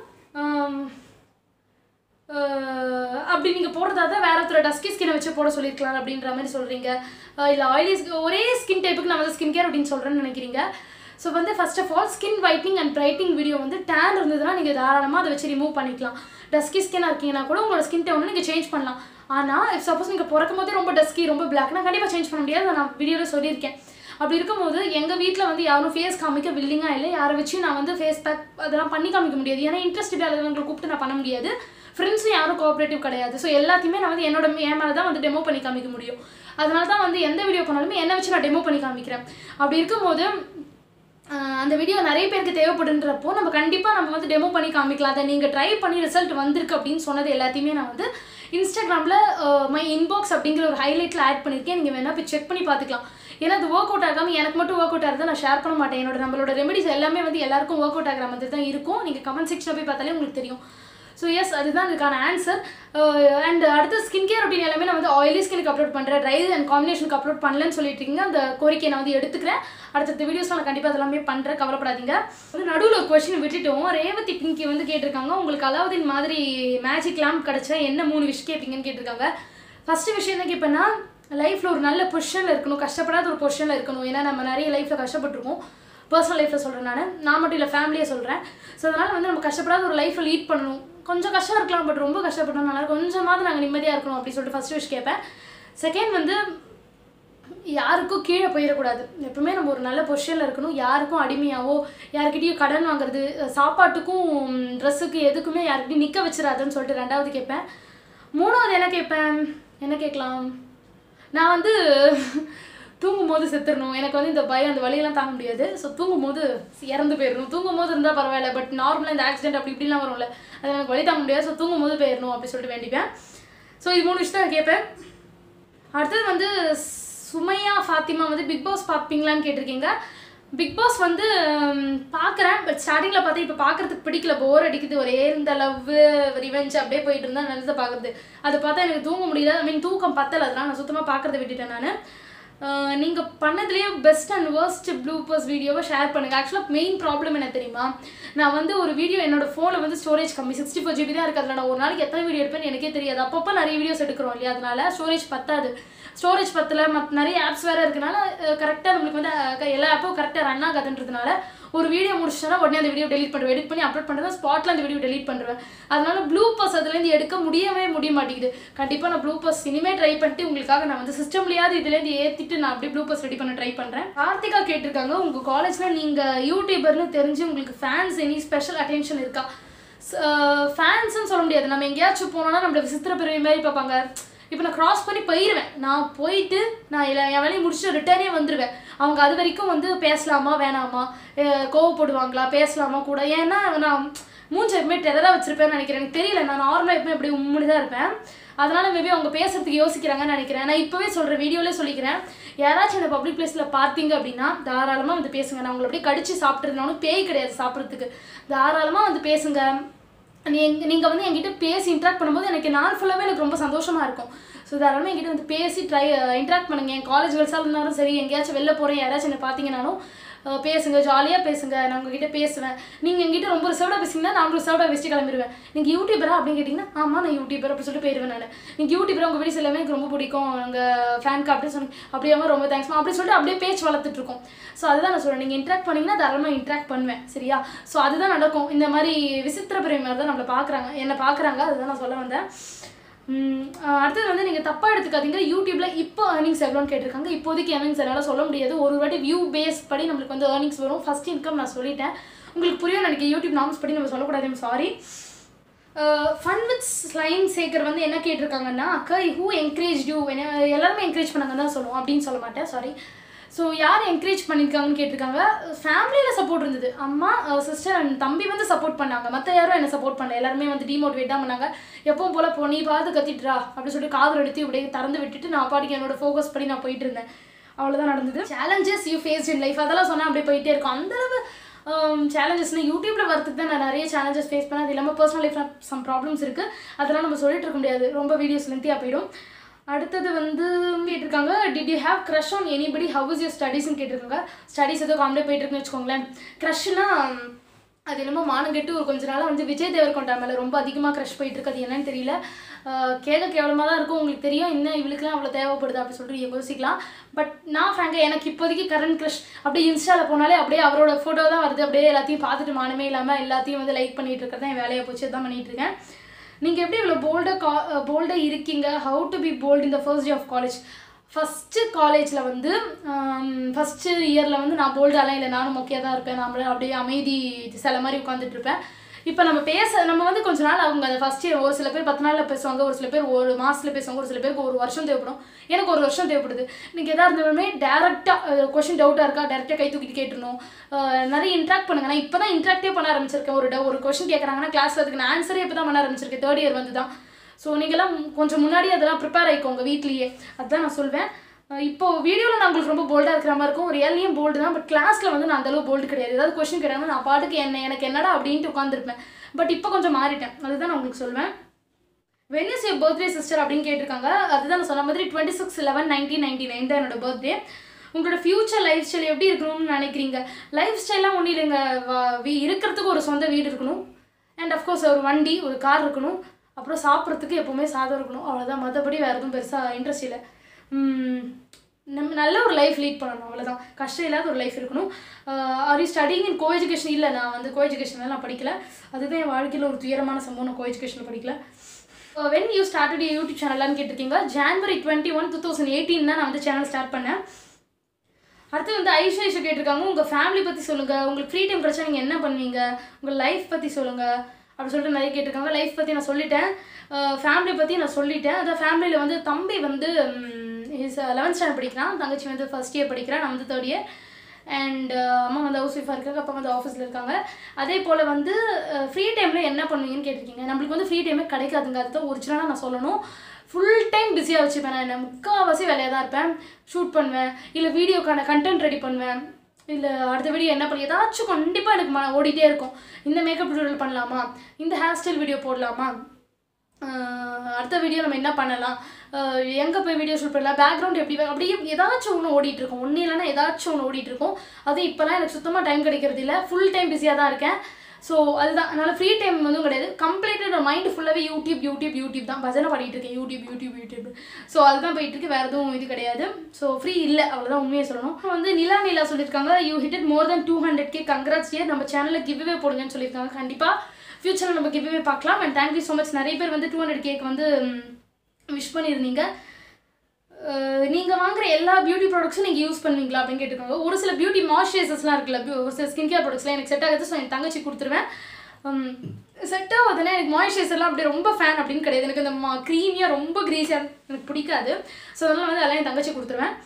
Speaker 1: அப்படி நீங்கள் போடுறதா இருந்தால் வேற ஒருத்தர் டஸ்கி ஸ்கினை வச்சு போட சொல்லியிருக்கலாம் அப்படின்ற மாதிரி சொல்கிறீங்க இல்லை ஆயிலி ஒரே ஸ்கின் டைப்புக்கு நான் வந்து ஸ்கின் கேர் அப்படின்னு சொல்கிறேன்னு நினைக்கிறீங்க ஸோ வந்து first of all skin whitening and brightening video வந்து டேன் இருந்ததுன்னா நீங்கள் தாராளமாக அதை வச்சு ரிமூவ் பண்ணிக்கலாம் டஸ்கி ஸ்கின்னாக இருக்கீங்கன்னா கூட உங்களோட ஸ்கின் டோனை நீங்கள் சேஞ்ச் பண்ணலாம் ஆனால் இஃப் சப்போஸ் நீங்கள் பிறக்கும் போதே ரொம்ப டஸ்கி ரொம்ப பிளாக்னா கண்டிப்பாக சேஞ்ச் பண்ண முடியாது அதை நான் வீடியோவில் சொல்லியிருக்கேன் அப்படி இருக்கும்போது எங்கள் வீட்டில் வந்து யாரும் ஃபேஸ் காமிக்க வில்லிங்காக இல்லை யாரை வச்சு நான் வந்து ஃபேஸ் பேக் அதெல்லாம் பண்ணி காமிக்க முடியாது ஏன்னா இன்ட்ரெஸ்ட் இல்லாதவங்களை கூப்பிட்டு நான் பண்ண முடியாது ஃப்ரெண்ட்ஸும் யாரும் கோஆப்ரேட்டிவ் கிடையாது ஸோ எல்லாத்தையுமே நான் வந்து என்னோட என் மேலே தான் வந்து டெமோ பண்ணி காமிக்க முடியும் அதனால தான் வந்து எந்த வீடியோ பண்ணாலுமே என்னை வச்சு நான் டெமோ பண்ணி காமிக்கிறேன் அப்படி இருக்கும்போது ஆஹ் அந்த வீடியோ நிறைய பேருக்கு தேவைப்படுன்றப்போ நம்ம கண்டிப்பாக நம்ம வந்து டெமோ பண்ணி காமிக்கலாம் அதை நீங்கள் ட்ரை பண்ணி ரிசல்ட் வந்திருக்கு அப்படின்னு சொன்னது எல்லாத்தையுமே நான் வந்து இன்ஸ்டாகிராமில் மை இன்பாக்ஸ் அப்படிங்கிற ஒரு ஹைலைட்டில் ஆட் பண்ணியிருக்கேன் நீங்கள் வேணால் போய் செக் பண்ணி பார்த்துக்கலாம் ஏன்னா அது ஒர்க் அவுட் ஆகாமல் எனக்கு மட்டும் ஒர்க் அவுட் ஆகிறத நான் ஷேர் பண்ண மாட்டேன் என்னோட நம்மளோட ரெமெடிஸ் எல்லாமே வந்து எல்லாருக்கும் ஒர்க் அவுட் ஆகிற மாதிரி தான் இருக்கும் நீங்கள் கமெண்ட் செக்ஷனில் போய் பார்த்தாலே உங்களுக்கு தெரியும் ஸோ எஸ் அதுதான் இதுக்கான ஆன்சர் அண்ட் அடுத்து ஸ்கின் கேர் அப்படின்னு எல்லாமே நான் வந்து ஆயிலி ஸ்கினுக்கு அப்லோட் பண்ணுறேன் ட்ரை அண்ட் காம்பினேஷனுக்கு அப்லோட் பண்ணலன்னு சொல்லிட்டு இருக்கீங்க அந்த கோரிக்கையை நான் வந்து எடுத்துக்கிறேன் அடுத்தடுத்த வீடியோஸ்லாம் நான் கண்டிப்பாக அதெல்லாமே பண்ணுறேன் கவலைப்படாதீங்க வந்து நடுவில் ஒரு கொஸ்டின் விட்டுட்டோம் ரேவதி பிங்கி வந்து கேட்டிருக்காங்க உங்களுக்கு அலாவுதீன் மாதிரி மேஜிக் லேம்ப் கிடச்சா என்ன மூணு விஷயம் கேட்பீங்கன்னு கேட்டிருக்காங்க ஃபஸ்ட்டு விஷயம் என்ன கேட்பேன்னா லைஃப்பில் ஒரு நல்ல பொசிஷனில் இருக்கணும் கஷ்டப்படாத ஒரு பொசிஷனில் இருக்கணும் ஏன்னா நம்ம நிறைய லைஃப்பில் கஷ்டப்பட்டிருக்கோம் பர்சனல் லைஃப்பில் சொல்கிறேன் நான் நான் மட்டும் இல்லை ஃபேமிலியை சொல்கிறேன் ஸோ அதனால் வந்து நம்ம கஷ்டப்படாத ஒரு லைஃப்பை லீட் பண்ணணும் கொஞ்சம் கஷ்டம் இருக்கலாம் பட் ரொம்ப கஷ்டப்பட்டோம்னால கொஞ்சமாவது நாங்கள் நிம்மதியாக இருக்கணும் அப்படின்னு சொல்லிட்டு ஃபஸ்ட் விஷ் கேட்பேன் செகண்ட் வந்து யாருக்கும் கீழே போயிடக்கூடாது எப்பவுமே நம்ம ஒரு நல்ல பொசிஷனில் இருக்கணும் யாருக்கும் அடிமையாவோ யாருக்கிட்டையும் கடன் வாங்குறது சாப்பாட்டுக்கும் ட்ரெஸ்ஸுக்கு எதுக்குமே யாருக்கிட்டையும் நிற்க வச்சிடாதுன்னு சொல்லிட்டு ரெண்டாவது கேட்பேன் மூணாவது என்ன கேட்பேன் என்ன கேட்கலாம் நான் வந்து தூங்கும் போது செத்துடணும் எனக்கு வந்து இந்த பயம் அந்த வழியெல்லாம் தாங்க முடியாது ஸோ தூங்கும் போது இறந்து போயிடணும் தூங்கும் போது இருந்தால் பரவாயில்ல பட் நார்மலாக இந்த ஆக்சிடென்ட் அப்படி இப்படிலாம் வரும்ல அது எனக்கு வழி தாங்க முடியாது ஸோ தூங்கும் போது போயிடணும் அப்படி சொல்லிட்டு வேண்டிப்பேன் ஸோ இது மூணு விஷயம் தான் கேட்பேன் அடுத்தது வந்து சுமையா ஃபாத்திமா வந்து பிக் பாஸ் பார்ப்பீங்களான்னு கேட்டிருக்கீங்க பிக் பாஸ் வந்து பார்க்குறேன் பட் ஸ்டார்டிங்கில் பார்த்தா இப்போ பார்க்குறதுக்கு பிடிக்கல போர் அடிக்குது ஒரே இந்த லவ் ரிவெஞ்ச் அப்படியே போயிட்டு இருந்தால் நல்லதை பார்க்குறது அதை பார்த்தா எனக்கு தூங்க முடியல ஐ மீன் தூக்கம் பத்தல அதெல்லாம் நான் சுத்தமாக பார்க்குறத விட்டுட்டேன் நான் நீங்கள் பண்ணதுலேயே பெஸ்ட் அண்ட் worst ப்ளூபர்ஸ் வீடியோவை ஷேர் பண்ணுங்கள் ஆக்சுவலாக மெயின் ப்ராப்ளம் என்ன தெரியுமா நான் வந்து ஒரு வீடியோ என்னோட ஃபோனில் வந்து ஸ்டோரேஜ் கம்மி சிக்ஸ்டி ஃபோர் ஜிபி தான் இருக்குது அதில் நான் ஒரு நாளைக்கு எத்தனை வீடியோ எடுப்பேன்னு எனக்கே தெரியாது அப்பப்போ நிறைய வீடியோஸ் எடுக்கிறோம் இல்லையா அதனால ஸ்டோரேஜ் பத்தாது ஸ்டோரேஜ் பத்தல மத் நிறைய ஆப்ஸ் வேறு இருக்கனால கரெக்டாக நம்மளுக்கு வந்து அஹ், எல்லா ஆப்பும் கரெக்டாக ரன் ஆகாதுன்றதுனால ஒரு வீடியோ முடிச்சிட்டேன்னா உடனே அந்த வீடியோ டெலீட் பண்ணுவேன் எடிட் பண்ணி அப்லோட் பண்ணுறது ஸ்பாட்டில் அந்த வீடியோ டெலீட் பண்ணுவேன் அதனால ப்ளூ பஸ் அதுலேருந்து எடுக்க முடியவே முடிய மாட்டேங்குது கண்டிப்பாக நான் ப்ளூ பஸ் இனிமே ட்ரை பண்ணிட்டு உங்களுக்காக நான் வந்து சிஸ்டம்லையாவது இதுலேருந்து ஏற்றிட்டு நான் அப்படியே ப்ளூ பஸ் ரெடி பண்ண ட்ரை பண்ணுறேன் கார்த்திகா கேட்டிருக்காங்க உங்கள் காலேஜில் நீங்கள் யூடியூபர்னு தெரிஞ்சு உங்களுக்கு ஃபேன்ஸ் எனி ஸ்பெஷல் அட்டென்ஷன் இருக்கா ஃபேன்ஸ்னு சொல்ல முடியாது நம்ம எங்கேயாச்சும் போனோம்னா நம்மள விசித்திர பிறவி மாதிரி பார்ப்பாங்க இப்போ நான் கிராஸ் பண்ணி போயிடுவேன் நான் போயிட்டு நான் இல்லை என் வேலையை முடிச்சுட்டு ரிட்டர்னே வந்துடுவேன் அவங்க அது வரைக்கும் வந்து பேசலாமா வேணாமா அஹ் கோவப்படுவாங்களா பேசலாமா கூட ஏன்னா நான் மூஞ்சி எப்பவுமே டெரராக வச்சிருப்பேன்னு நினைக்கிறேன் எனக்கு தெரியல நான் நார்மலாக எப்பவுமே எப்படி உம்முடி தான் இருப்பேன் அதனால மேபி அவங்க பேசுறதுக்கு யோசிக்கிறாங்கன்னு நினைக்கிறேன் நான் இப்போவே சொல்கிறேன் வீடியோலேயே சொல்லிக்கிறேன் யாராச்சும் என்ன பப்ளிக் பிளேஸில் பார்த்தீங்க அப்படின்னா தாராளமாக வந்து பேசுங்க நான் உங்களை அப்படியே கடிச்சு சாப்பிட்ருந்தாலும் பேய் கிடையாது சாப்பிட்றதுக்கு தாராளமாக வந்து பேசுங்க நீங்க நீங்கள் வந்து என்கிட்ட பேசி இன்ட்ராக்ட் பண்ணும்போது எனக்கு நாள் ஃபுல்லாகவே எனக்கு ரொம்ப சந்தோஷமாக இருக்கும் ஸோ தாராளமாக என்கிட்ட வந்து பேசி ட்ரை இன்ட்ராக்ட் பண்ணுங்க என் காலேஜ் கேர்ள்ஸாக இருந்தாலும் சரி எங்கேயாச்சும் வெளில போகிறேன் யாராச்சும் என்னை பார்த்தீங்கனாலும் அஹ், பேசுங்க ஜாலியாக பேசுங்க நான் உங்ககிட்ட பேசுவேன் நீங்கள் என்கிட்ட ரொம்ப ரிசர்வ்டாக பேசிங்கன்னா நான் ரிசர்வ்டாக வச்சுட்டு கிளம்பிடுவேன் நீங்கள் யூடியூபரா அப்படின்னு கேட்டிங்கன்னா ஆமாம் நான் யூடியூபர் அப்படி சொல்லிட்டு போயிடுவேன் நான் நீங்கள் யூடியூபர் உங்கள் வீடியோஸ் எல்லாமே எனக்கு ரொம்ப பிடிக்கும் உங்கள் ஃபேன்க்கு அப்படின்னு சொன்னீங்க அப்படியே ரொம்ப தேங்க்ஸ் அப்படி சொல்லிட்டு அப்படியே பேச்சு வளர்த்துட்டு இருக்கோம் ஸோ அதுதான் நான் சொல்கிறேன் நீங்கள் இன்ட்ராக்ட் பண்ணீங்கன்னா தாராளமாக இன்ட்ராக்ட் பண்ணுவேன் சரியா ஸோ அதுதான் நடக்கும் இந்த மாதிரி விசித்திர பிரிவு மாதிரி தான் நம்மளை பார்க்குறாங்க என்னை பார்க்குறாங்க அதுதான் நான் சொல்ல வந்தேன் உம், அஹ் அடுத்தது வந்து நீங்கள் தப்பாக எடுத்துக்காதீங்க யூடியூப்ல இப்போ ஏர்னிங்ஸ் எவ்வளோன்னு கேட்டிருக்காங்க இப்போதைக்கு ஏர்னிங்ஸ் என்னால் சொல்ல முடியாது ஒரு வாட்டி வியூ பேஸ் படி நம்மளுக்கு வந்து ஏர்னிங்ஸ் வரும் ஃபர்ஸ்ட் இன்கம் நான் சொல்லிட்டேன் உங்களுக்கு புரியும் நினைக்கிறேன் யூடியூப் நாம்ஸ் படி நம்ம சொல்லக்கூடாது sorry fun with slime Sekhar வந்து என்ன கேட்டிருக்காங்கன்னா அக்கா ஹூ என்கரேஜ் யூ எல்லாருமே என்கரேஜ் பண்ணாங்க தான் சொல்லுவோம் அப்படின்னு சொல்ல மாட்டேன் சாரி ஸோ யார் என்கரேஜ் பண்ணியிருக்காங்கன்னு கேட்டிருக்காங்க ஃபேமிலியில் சப்போர்ட் இருந்தது அம்மா சிஸ்டர் அண்ட் தம்பி வந்து சப்போர்ட் பண்ணாங்க மற்ற யாரும் என்ன சப்போர்ட் பண்ணல எல்லாருமே வந்து டிமோட்டிவேட் தான் பண்ணாங்க எப்பவும் போல் போ நீ பார்த்து கத்திட்டுறா அப்படின்னு சொல்லிட்டு காதல் எடுத்து இப்படியே திறந்து விட்டுட்டு நான் பாட்டுக்கு என்னோட ஃபோக்கஸ் பண்ணி நான் போயிட்டு இருந்தேன் அவ்வளோதான் நடந்தது challenges you face in life அதெல்லாம் சொன்னால் அப்படியே போயிட்டே இருக்கும் அந்தளவு சேலஞ்சஸ்னால் யூடியூப்பில் வரதுக்கு தான் நான் நிறைய சேலஞ்சஸ் ஃபேஸ் பண்ணேன் அது இல்லாமல் பர்சனல் லைஃப்பில் சம் ப்ராப்ளம்ஸ் இருக்குது அதெல்லாம் நம்ம சொல்லிட்டு இருக்க முடியாது ரொம்ப வீடியோஸ் லென்த்தியாக போயிடும் அடுத்தது வந்து கேட்டிருக்காங்க did you have crush on anybody how is your ஸ்டடீஸ்னு கேட்டிருக்காங்க ஸ்டடீஸ் ஏதோ காமெடியாக போயிட்டு இருக்குன்னு வச்சுக்கோங்களேன் க்ரஷ்னா அது என்னமோ மானம் கெட்டு ஒரு கொஞ்ச நாளாக வந்து விஜய் தேவர்கொண்டா மேலே ரொம்ப அதிகமாக க்ரஷ் போயிட்டு இருக்கு அது என்னன்னு தெரியல ஆஹ் கேட்க கேவலமாக தான் இருக்கும் உங்களுக்கு தெரியும் இன்னும் இவளுக்குலாம் அவ்வளோ தேவைப்படுது அப்படி சொல்லிட்டு நீங்கள் யோசிக்கலாம் பட் நான் ஃப்ராங்காக எனக்கு இப்போதைக்கு கரண்ட் க்ரஷ் அப்படியே இன்ஸ்டாவில் போனாலே அப்படியே அவரோட ஃபோட்டோ தான் வருது அப்படியே எல்லாத்தையும் பார்த்துட்டு மானமே இல்லாமல் எல்லாத்தையும் வந்து லைக் பண்ணிட்டு இருக்கிறது என் வேலையை போச்சு தான் பண்ணிட்டு இருக்கேன் நீங்கள் எப்படி இவ்வளோ போல்டாக கா போல்டாக இருக்கீங்க ஹவு டு பி போல்ட் இந்த first day of college first காலேஜில் வந்து ஃபஸ்ட்டு இயரில் வந்து நான் போல்டாலாம் இல்லை நானும் மொக்கையாக தான் இருப்பேன் நம்மள அப்படியே அமைதி சில மாதிரி உட்காந்துட்டு இருப்பேன் இப்போ நம்ம பேச நம்ம வந்து கொஞ்ச நாள் அவங்க அந்த ஃபஸ்ட் இயர் ஒரு சில பேர் பத்து நாளில் பேசுவாங்க ஒரு சில பேர் ஒரு மாதத்தில் பேசுவாங்க ஒரு சில பேருக்கு ஒரு வருஷம் தேவைப்படும் எனக்கு ஒரு வருஷம் தேவைப்படுது நீங்கள் எதாக இருந்தாலுமே டேரெக்டாக கொஷின் டவுட்டாக இருக்கா டேரெக்டாக கை தூக்கிட்டு கேட்டுருணும் அஹ் நிறைய இன்ட்ராக்ட் பண்ணுங்க நான் இப்போ தான் இன்ட்ராக்டே பண்ண ஆரம்பிச்சிருக்கேன் ஒரு டவு- ஒரு கொஷின் கேட்குறாங்கன்னா கிளாஸில் அதுக்கு நான் ஆன்சரே இப்போ தான் பண்ண ஆரம்பிச்சிருக்கேன் தேர்ட் இயர் வந்து தான் ஸோ நீங்களாம் கொஞ்சம் முன்னாடி அதெல்லாம் ப்ரிப்பேர் ஆகிக்கோங்க வீட்லேயே அதுதான் நான் சொல்வேன் அஹ் இப்போ வீடியோவில் நான் உங்களுக்கு ரொம்ப போல்டாக இருக்கிற மாதிரி இருக்கும் ரியல்லையும் போல்டு தான் பட் கிளாஸில் வந்து நான் அந்தளவு போல்டு கிடையாது ஏதாவது கொஸ்டின் கேட்டாங்கன்னா நான் பாட்டுக்கு என்ன எனக்கு என்னடா அப்படின்ட்டு உட்காந்துருப்பேன் பட் இப்போ கொஞ்சம் மாறிட்டேன் அதுதான் நான் உங்களுக்கு சொல்வேன் when is your birthday sister அப்படின்னு கேட்டிருக்காங்க அதுதான் நான் சொன்ன மாதிரி twenty six eleven nineteen ninety nine தான் என்னோட பர்த்டே உங்களோட ஃப்யூச்சர் லைஃப் ஸ்டைல் எப்படி இருக்கணும்னு நினைக்கிறீங்க லைஃப் ஸ்டைலாம் ஒன்றும் இல்லைங்க வ- வீ- இருக்கிறதுக்கு ஒரு சொந்த வீடு இருக்கணும் அண்ட் அஃப்கோர்ஸ் ஒரு வண்டி ஒரு கார் இருக்கணும் அப்புறம் சாப்பிட்றதுக்கு எப்போவுமே சாதம் இருக்கணும் அவ்வளோதான் மற்றபடி வேறு எதுவும் பெருசாக இன்ட்ரெஸ்ட் இல்லை உம், நம்ம நல்ல ஒரு லைஃப் லீட் பண்ணணும் அவ்வளோதான் கஷ்டம் இல்லாத ஒரு லைஃப் இருக்கணும் are you studying in co education இல்லை நான் வந்து கோ எஜுகேஷனில் நான் படிக்கல அதுதான் என் வாழ்க்கையில் ஒரு துயரமான சம்பவம் நான் கோ எஜுகேஷனில் படிக்கல வென் யூ ஸ்டார்டட் யூடியூப் சேனலான்னு கேட்டிருக்கீங்க January twenty one two thousand eighteen தான் நான் வந்து சேனல் ஸ்டார்ட் பண்ணேன் அடுத்து வந்து ஐஷா ஐஷா கேட்டிருக்காங்க உங்கள் ஃபேமிலி பற்றி சொல்லுங்கள் உங்களுக்கு ஃப்ரீ டைம் கிடச்சா நீங்கள் என்ன பண்ணுவீங்க உங்கள் லைஃப் பற்றி சொல்லுங்கள் அப்படி சொல்லிட்டு நிறைய கேட்டிருக்காங்க லைஃப் பற்றி நான் சொல்லிட்டேன் ஃபேமிலி பற்றி நான் சொல்லிட்டேன் அதான் ஃபேமிலியில் வந்து தம்பி வந்து இஸ் லெவன்த் ஸ்டாண்டர்ட் படிக்கிறான் தங்கச்சி வந்து ஃபஸ்ட் இயர் படிக்கிறான் நான் வந்து தேர்ட் இயர் அண்ட் அம்மா வந்து ஹவுஸ் ஒய்ஃபாக இருக்காங்க அப்பா வந்து ஆஃபீஸில் இருக்காங்க அதே போல் வந்து ஃப்ரீ டைமில் என்ன பண்ணுவீங்கன்னு கேட்டிருக்கீங்க நம்மளுக்கு வந்து ஃப்ரீ டைமே கிடைக்காதுங்க அதுதான் ஒரிஜினலாக நான் சொல்லணும் ஃபுல் டைம் பிஸியாக வச்சுப்பேன் நான் என்ன முக்கால்வாசி வேலையாக தான் இருப்பேன் ஷூட் பண்ணுவேன் இல்லை வீடியோக்கான கண்டென்ட் ரெடி பண்ணுவேன் இல்லை அடுத்த வீடியோ என்ன பண்ணி ஏதாச்சும் கண்டிப்பாக எனக்கு ம ஓடிட்டே இருக்கும் இந்த மேக்கப் டியூட்டோரியல் பண்ணலாமா இந்த ஹேர் ஸ்டைல் வீடியோ போடலாமா ஆஹ் அடுத்த வீடியோ நம்ம என்ன பண்ணலாம் எங்கே போய் வீடியோ ஷூட் பண்ணலாம் பேக்ரவுண்ட் எப்படி வே- அப்படியே ஏதாச்சும் ஒன்று ஓடிட்டு இருக்கும் ஒன்று இல்லைன்னா ஏதாச்சும் ஒன்று ஓடிட்டு இருக்கும் அது இப்போலாம் எனக்கு சுத்தமாக டைம் கிடைக்கிறது இல்லை ஃபுல் டைம் பிஸியாக தான் இருக்கேன் ஸோ அதுதான் அதனால் ஃப்ரீ டைம் வந்து கிடையாது கம்ப்ளீட்டாக மைண்டு ஃபுல்லாகவே யூடியூப் யூடியூப் யூடியூப் தான் பஜனை பாடிட்டு இருக்கேன் யூடியூப் யூடியூப் யூடியூப் ஸோ அதுதான் போயிட்டு இருக்கு வேறு எதுவும் இது கிடையாது ஸோ ஃப்ரீ இல்லை அவ்வளோதான் உண்மையை சொல்லணும் அப்புறம் வந்து நிலா நிலா சொல்லியிருக்காங்க you hit more then two hundred K congrats year நம்ம சேனலில் கிவ்வே போடுங்கன்னு சொல்லியிருக்காங்க கண்டிப்பாக ஃப்யூச்சரில் நம்ம கிவ்வே பார்க்கலாம் அண்ட் தேங்க்யூ ஸோ மச் நிறைய பேர் வந்து டூ ஹண்ட்ரட் கேக் வந்து விஷ் பண்ணியிருந்தீங்க நீங்கள் வாங்குற எல்லா பியூட்டி ப்ராடக்ட்ஸும் நீங்கள் யூஸ் பண்ணுவீங்களா அப்படின்னு கேட்டுருக்காங்க ஒரு சில பியூட்டி மாய்ஸ்சரைசர்ஸ்லாம் இருக்குல்ல bu- ஒரு சில ஸ்கின் கேர் ப்ராடக்ட்ஸ்லாம் எனக்கு செட் ஆகுது ஸோ என் தங்கச்சி கொடுத்துருவேன் செட் ஆகுதுன்னா எனக்கு மாய்ஸ்சரைசர்லாம் அப்படி ரொம்ப ஃபேன் அப்படின்னு கிடையாது எனக்கு இந்த க்ரீமியாக ரொம்ப க்ரீஸியாக எனக்கு பிடிக்காது ஸோ அதனால் வந்து அதெல்லாம் என் தங்கச்சி கொடுத்துருவேன்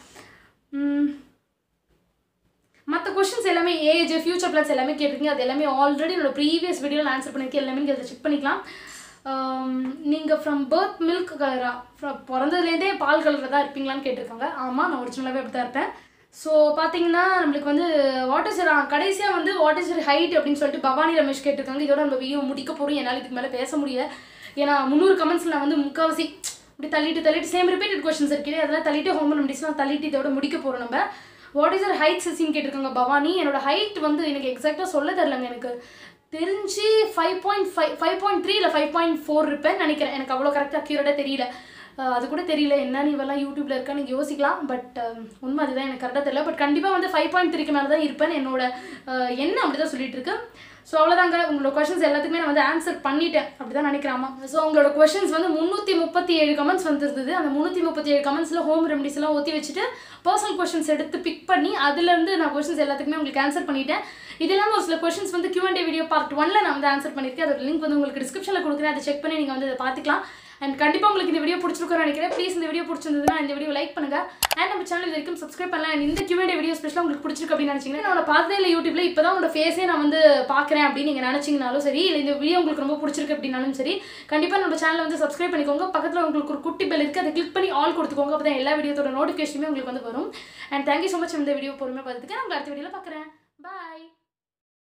Speaker 1: மற்ற கொஷின்ஸ் எல்லாமே ஏஜ் ஃபியூச்சர் பிளான்ஸ் எல்லாமே கேட்டிருக்கீங்க அது எல்லாமே ஆல்ரெடி என்னோட ப்ரீவியஸ் வீடியோவில் ஆன்சர் பண்ணியிருக்கேன் எல்லாமே நீங்கள் அதை செக் பண்ணிக்கலாம் நீங்கள் ஃப்ரம் பர்த் மில்க் கலரா ஃப்ரம் பிறந்ததுலேருந்தே பால் கலரில் தான் இருப்பீங்களான்னு கேட்டிருக்காங்க ஆமாம் நான் ஒரிஜினலாகவே அப்படி தான் இருப்பேன் ஸோ பார்த்தீங்கன்னா நம்மளுக்கு வந்து வாட் இஸ் கடைசியாக வந்து வாட் இஸ் ஹைட் அப்படின்னு சொல்லிட்டு பவானி ரமேஷ் கேட்டிருக்காங்க இதோட நம்ம வீடியோ முடிக்க போகிறோம் என்னால் இதுக்கு மேலே பேச முடியல ஏன்னா முந்நூறு கமெண்ட்ஸில் நான் வந்து முக்கால்வாசி இப்படி தள்ளிட்டு தள்ளிட்டு சேம் ரிப்பீட்டட் கொஸ்டின்ஸ் இருக்குது அதெல்லாம் தள்ளிட்டு ஹோம் ரெமடிஸ்லாம் தள்ளிட்டு இதோட முடிக்க போகிறோம் நம்ம வாட் இஸ் யர் ஹைட் சிசின்னு கேட்டிருக்காங்க பவானி என்னோட ஹைட் வந்து எனக்கு எக்ஸாக்டாக சொல்ல தெரிலங்க எனக்கு தெரிஞ்சு five point five five point three இல்லை ஃபைவ் பாயிண்ட் ஃபோர் இருப்பேன்னு நினைக்கிறேன் எனக்கு அவ்வளோ கரெக்டாக அக்யூரேட்டாக தெரியல அஹ் அது கூட தெரியல என்ன நீ இவெல்லாம் யூடியூப்ல இருக்கா நீங்கள் யோசிக்கலாம் பட் உண்மை அதுதான் எனக்கு கரெக்டாக தெரியல பட் கண்டிப்பாக வந்து ஃபைவ் பாயிண்ட் த்ரீக்கு மேலே தான் இருப்பேன் என்னோட அஹ், எண்ணம் அப்படி தான் சொல்லிட்டு இருக்கு ஸோ அவ்வளோதாங்க உங்களோட கொஷின்ஸ் எல்லாத்துக்குமே நான் வந்து ஆன்சர் பண்ணிட்டேன் அப்படி தான் நினைக்கிறாமா ஸோ உங்களோட கொஷின்ஸ் வந்து முந்நூற்றி முப்பத்தி ஏழு கமெண்ட்ஸ் வந்துருந்தது அந்த முந்நூற்றி முப்பத்தி ஏழு கமெண்ட்ஸில் ஹோம் ரெமடிஸ் எல்லாம் ஒத்தி வச்சுட்டு பர்சனல் கொஷின்ஸ் எடுத்து பிக் பண்ணி அதுலேருந்து நான் கொஷின்ஸ் எல்லாத்துக்குமே உங்களுக்கு ஆன்சர் பண்ணிட்டேன் இது இல்லாமல் ஒரு சில கொஷின்ஸ் வந்து Q&A வீடியோ பார்ட் ஒன்ல நான் வந்து ஆன்சர் பண்ணியிருக்கேன் அதோட லிங்க் வந்து உங்களுக்கு டிஸ்கிரிப்ஷனில் கொடுக்குறேன் அதை செக் பண்ணி நீங்கள் வந்து அதை பார்த்துக்கலாம் அண்ட் கண்டிப்பாக உங்களுக்கு இந்த வீடியோ பிடிச்சிருக்கும்னு நினைக்கிறேன் ப்ளீஸ் இந்த வீடியோ பிடிச்சிருந்ததுன்னா இந்த வீடியோ லைக் பண்ணுங்க அண்ட் நம்ம சேனல் இது வரைக்கும் சப்ஸ்கிரைப் பண்ணலாம் and இந்த Q&A வீடியோ ஸ்பெஷலாக உங்களுக்கு பிடிச்சிருக்கு அப்படின்னு நினச்சிங்கன்னா நான் உன்னை பார்த்ததே இல்லை யூடியூப்ல இப்போ தான் உங்களோட ஃபேஸே நான் வந்து பார்க்குறேன் அப்படின்னு நீங்கள் நினச்சிங்கனாலும் சரி இல்லை இந்த வீடியோ உங்களுக்கு ரொம்ப பிடிச்சிருக்கு அப்படின்னாலும் சரி கண்டிப்பாக நம்ம சேனலை வந்து சப்ஸ்கிரைப் பண்ணிக்கோங்க பக்கத்தில் உங்களுக்கு ஒரு குட்டி பெல் இருக்குது அதை கிளிக் பண்ணி ஆல் கொடுத்துக்கோங்க அப்போ தான் எல்லா வீடியோத்தோட நோட்டிஃபிகேஷனுமே உங்களுக்கு வந்து வரும் அண்ட் தேங்க்யூ ஸோ மச் இந்த வீடியோ பொறுமையாக பார்த்துக்கு நான் உங்களை அடுத்த வீடியோவில் பார்க்குறேன் பாய்